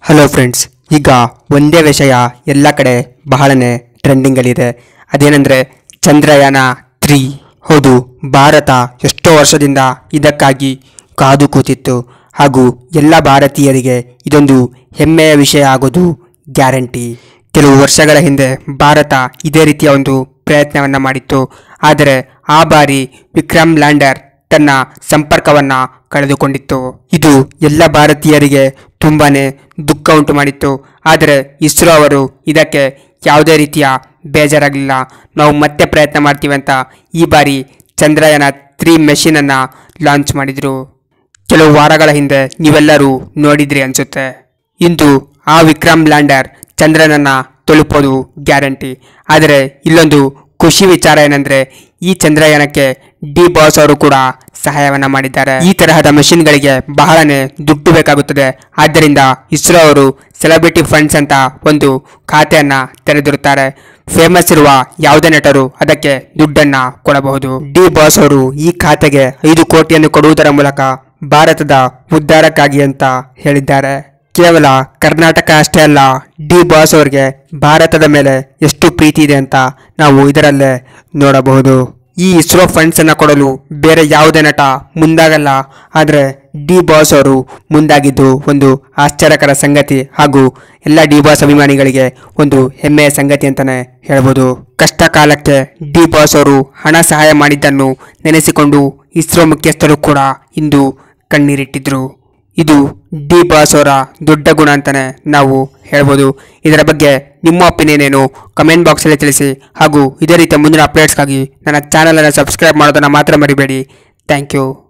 hello friends ಈಗ ಒಂದೇ ವಿಷಯ ಎಲ್ಲ ಕಡೆ ಬಹಳನೇ ಟ್ರೆಂಡಿಂಗಲ್ಲಿದೆ ಅದೇನೆಂದರೆ ಚಂದ್ರಯಾನ ತ್ರೀ ಹೌದು ಭಾರತ ಎಷ್ಟೋ ವರ್ಷದಿಂದ ಇದಕ್ಕಾಗಿ ಕಾದು ಕೂತಿತ್ತು ಹಾಗೂ ಎಲ್ಲ ಭಾರತೀಯರಿಗೆ ಇದೊಂದು ಹೆಮ್ಮೆಯ ವಿಷಯ ಆಗೋದು ಗ್ಯಾರಂಟಿ ಕೆಲವು ವರ್ಷಗಳ ಹಿಂದೆ ಭಾರತ ಇದೇ ರೀತಿಯ ಒಂದು ಪ್ರಯತ್ನವನ್ನು ಮಾಡಿತ್ತು ಆದರೆ ಆ ಬಾರಿ ವಿಕ್ರಮ್ ಲ್ಯಾಂಡರ್ ತನ್ನ ಸಂಪರ್ಕವನ್ನ ಕಳೆದುಕೊಂಡಿತ್ತು ಇದು ಎಲ್ಲ ಭಾರತೀಯರಿಗೆ ತುಂಬಾನೇ ದುಃಖ ಉಂಟು ಮಾಡಿತ್ತು ಆದರೆ ಇಸ್ರೋ ಅವರು ಇದಕ್ಕೆ ಯಾವುದೇ ರೀತಿಯ ಬೇಜಾರಾಗಲಿಲ್ಲ ನಾವು ಮತ್ತೆ ಪ್ರಯತ್ನ ಮಾಡ್ತೀವಿ ಅಂತ ಈ ಬಾರಿ ಚಂದ್ರಯಾನ ತ್ರೀ ಮೆಷಿನನ್ನು ಲಾಂಚ್ ಮಾಡಿದರು ಕೆಲವು ವಾರಗಳ ಹಿಂದೆ ನೀವೆಲ್ಲರೂ ನೋಡಿದ್ರಿ ಅನ್ಸುತ್ತೆ ಇಂದು ಆ ವಿಕ್ರಮ್ ಲ್ಯಾಂಡರ್ ಚಂದ್ರನನ್ನ ತಲುಪೋದು ಗ್ಯಾರಂಟಿ ಆದರೆ ಇಲ್ಲೊಂದು ಖುಷಿ ವಿಚಾರ ಏನಂದ್ರೆ ಈ ಚಂದ್ರಯಾನಕ್ಕೆ ಡಿ ಬಾಸ್ ಅವರು ಕೂಡ ಸಹಾಯವನ್ನ ಮಾಡಿದ್ದಾರೆ ಈ ತರಹದ ಮೆಷಿನ್ಗಳಿಗೆ ಬಹಳನೇ ದುಡ್ಡು ಬೇಕಾಗುತ್ತದೆ ಆದ್ದರಿಂದ ಇಸ್ರೋ ಅವರು ಸೆಲೆಬ್ರಿಟಿ ಫಂಡ್ಸ್ ಅಂತ ಒಂದು ಖಾತೆಯನ್ನ ತೆರೆದಿರುತ್ತಾರೆ ಫೇಮಸ್ ಇರುವ ಯಾವುದೇ ನಟರು ಅದಕ್ಕೆ ದುಡ್ಡನ್ನ ಕೊಡಬಹುದು ಡಿ ಬಾಸ್ ಅವರು ಈ ಖಾತೆಗೆ ಐದು ಕೋಟಿಯನ್ನು ಕೊಡುವುದರ ಮೂಲಕ ಭಾರತದ ಉದ್ಧಾರಕ್ಕಾಗಿ ಅಂತ ಹೇಳಿದ್ದಾರೆ ಕೇವಲ ಕರ್ನಾಟಕ ಅಷ್ಟೇ ಅಲ್ಲ ಡಿ ಬಾಸ್ ಅವರಿಗೆ ಭಾರತದ ಮೇಲೆ ಎಷ್ಟು ಪ್ರೀತಿ ಇದೆ ಅಂತ ನಾವು ಇದರಲ್ಲೇ ನೋಡಬಹುದು ಈ ಇಸ್ರೋ ಫಂಡ್ಸ್ ಅನ್ನ ಕೊಡಲು ಬೇರೆ ಯಾವುದೇ ನಟ ಮುಂದಾಗಲ್ಲ ಆದರೆ ಡಿ ಬಾಸ್ ಅವರು ಮುಂದಾಗಿದ್ದು ಒಂದು ಆಶ್ಚರ್ಯಕರ ಸಂಗತಿ ಹಾಗೂ ಎಲ್ಲ ಡಿ ಬಾಸ್ ಅಭಿಮಾನಿಗಳಿಗೆ ಒಂದು ಹೆಮ್ಮೆಯ ಸಂಗತಿ ಅಂತಾನೆ ಹೇಳ್ಬೋದು ಕಷ್ಟ ಕಾಲಕ್ಕೆ ಡಿ ಬಾಸ್ ಅವರು ಹಣ ಸಹಾಯ ಮಾಡಿದ್ದನ್ನು ನೆನೆಸಿಕೊಂಡು ಇಸ್ರೋ ಮುಖ್ಯಸ್ಥರು ಕೂಡ ಇಂದು ಕಣ್ಣೀರಿಟ್ಟಿದ್ರು ಇದು ಡಿ ಬಾಸ್ ಅವರ ದೊಡ್ಡ ಗುಣ ಅಂತಾನೆ ನಾವು ಹೇಳ್ಬೋದು ಇದರ ಬಗ್ಗೆ ನಿಮ್ಮ ಒಪಿನಿಯನ್ ಏನು ಕಮೆಂಟ್ ಬಾಕ್ಸಲ್ಲಿ ತಿಳಿಸಿ ಹಾಗೂ ಇದೇ ರೀತಿಯ ಮುಂದಿನ ಅಪ್ಡೇಟ್ಸ್ಗಾಗಿ ನನ್ನ ಚಾನಲನ್ನು ಸಬ್ಸ್ಕ್ರೈಬ್ ಮಾಡೋದನ್ನು ಮಾತ್ರ ಮರಿಬೇಡಿ ಥ್ಯಾಂಕ್ ಯು